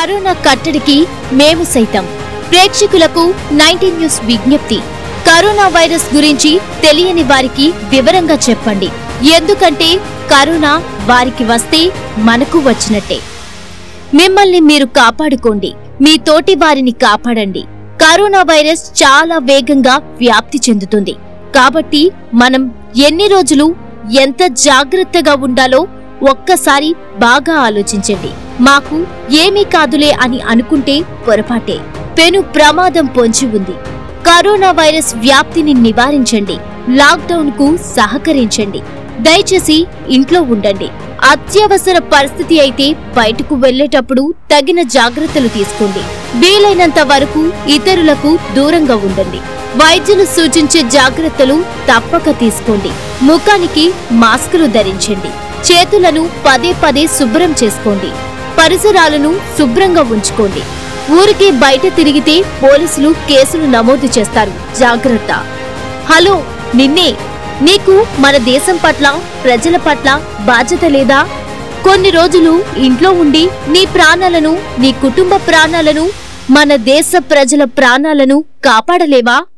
corona కట్టడికి మేము సైతం ప్రేక్షకులకు నైన్టీన్ న్యూస్ విజ్ఞప్తి కరోనా వైరస్ గురించి తెలియని వారికి వివరంగా చెప్పండి ఎందుకంటే కరోనా వారికి వస్తే మనకు వచ్చినట్టే మిమ్మల్ని మీరు కాపాడుకోండి మీ తోటి వారిని కాపాడండి కరోనా వైరస్ చాలా వేగంగా వ్యాప్తి చెందుతుంది కాబట్టి మనం ఎన్ని రోజులు ఎంత జాగ్రత్తగా ఉండాలో ఒక్కసారి బాగా ఆలోచించండి మాకు ఏమీ కాదులే అని అనుకుంటే పొరపాటే పెను ప్రమాదం పొంచి ఉంది కరోనా వైరస్ వ్యాప్తిని నివారించండి లాక్డౌన్ కు సహకరించండి దయచేసి ఇంట్లో ఉండండి అత్యవసర పరిస్థితి అయితే బయటకు వెళ్లేటప్పుడు తగిన జాగ్రత్తలు తీసుకోండి వీలైనంత వరకు ఇతరులకు దూరంగా ఉండండి వైద్యులు సూచించే జాగ్రత్తలు తప్పక తీసుకోండి ముఖానికి మాస్కులు ధరించండి చేతులను పదే పదే శుభ్రం చేసుకోండి పరిసరాలను శుభ్రంగా ఉంచుకోండి ఊరికి బయట తిరిగితే పోలీసులు కేసులు నమోదు చేస్తారు జాగ్రత్త హలో నిన్నే నీకు మన దేశం పట్ల ప్రజల పట్ల బాధ్యత లేదా కొన్ని రోజులు ఇంట్లో ఉండి నీ ప్రాణాలను నీ కుటుంబ ప్రాణాలను మన దేశ ప్రజల ప్రాణాలను కాపాడలేవా